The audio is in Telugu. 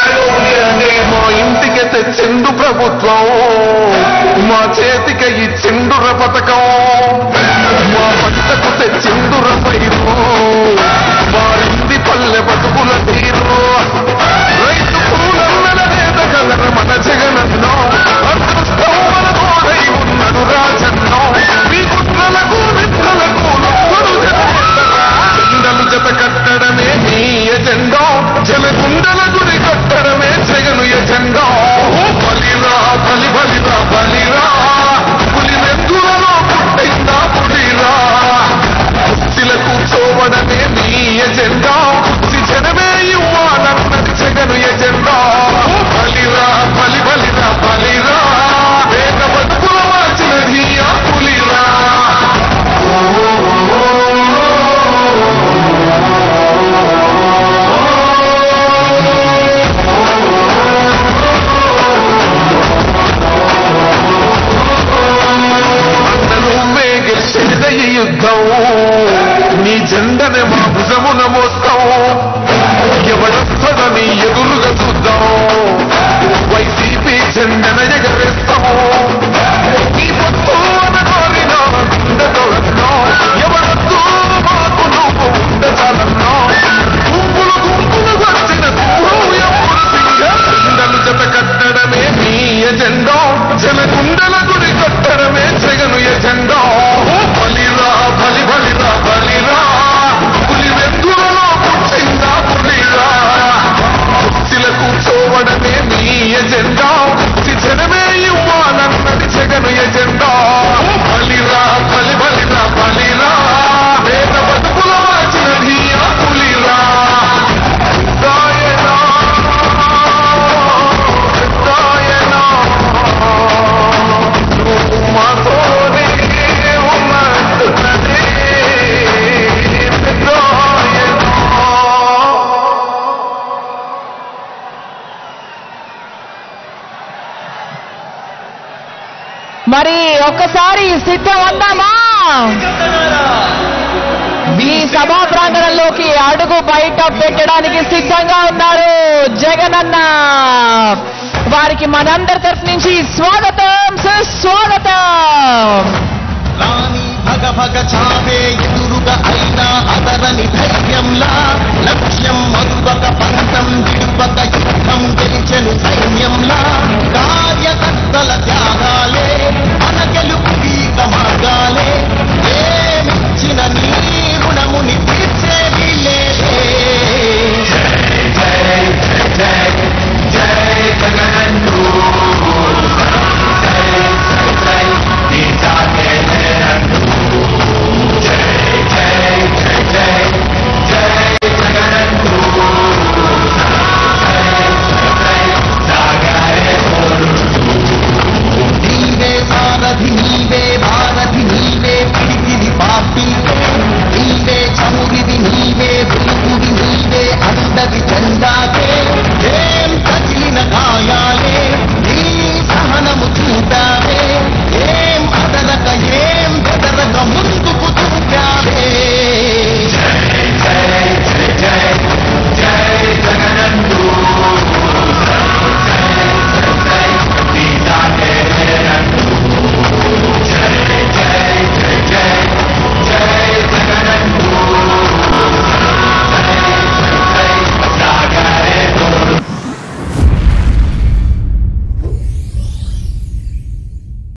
మా ఇంటికి తెచ్చిండు ప్రభుత్వం మా చేతికి ఇచ్చిండుర పథకం మా పంటకు తెచ్చిండుర పైరు మారింది పల్లె బతుకుల తీరు రైతు పూలన్నల నేత కలర మన జగనన్నో అదృష్టం మన తోడై ఉన్నడు రాజన్నో మీ కుట్రలకు నిద్రలకు నొప్పులు జననేతరా. జెండలు జత కట్టడమే మీ ఎజెండో జలగుండల గురి కట్టడమే జగను ఎజెండో బలిరా బలి బలిరా బలిరా పులి మెందులలో పుట్టిందా పులిరా కుర్చీల కూర్చోవడమే మీ ఎజెండా కుర్చీ జనమే ఇవ్వాలన్నది జగను ఎజెండా బలిరా బలి బలిరా బలిరా వేగ బతుకుల మార్చినది ఆ పులిరా నువ్వే గెలిచేద ఈ యుద్ధం నీ జెండనే మా భుజమున మోస్తాం ఎవడొస్తాడని ఎదురుగా చూద్దాం వైసీపీ జెండన ఎగరేస్తాం నీ పొత్తు అనగోరిన గుండెతోడన్నో ఎవరొద్దు మాకు నువ్వు ఉండచాలన్నో గుంపులు గుంపులు వచ్చిన సింహం ఎప్పుడు సింహం జెండలు జత కట్టడమే మీ ఎజెండో జనగుండల గుడి కట్టడమే జగను ఎజెండో బలిరా బలి బలిరా బలిరా పులి వెందులలో పుట్టిందా పులిరా కుర్చీల కూర్చోవడమే మీ ఎజెండా కుర్చీ జనమే ఇవ్వాలన్నది జగను ఎజెండా బలిరా బలి బలిరా బలిరా వేద బతుకుల మార్చినది ఆ పులిరా దాయనా దాయనా నువ్వు మాతోనే ఉన్నట్టున్నదే దాయనా మరి ఒక్కసారి సిద్ధం అందామా ఈ సభా ప్రాంగణంలోకి అడుగు బయట పెట్టడానికి సిద్ధంగా ఉన్నారు జగనన్న వారికి మనందరి తరఫు నుంచి స్వాగతం సుస్వాగతం రాణి భగ భగ చావే ఎదురుగా అయినా అదరని ధైర్యంలా లక్ష్యం మరువక పంతం విడువక యుద్ధం గెలిచెను సైన్యంలా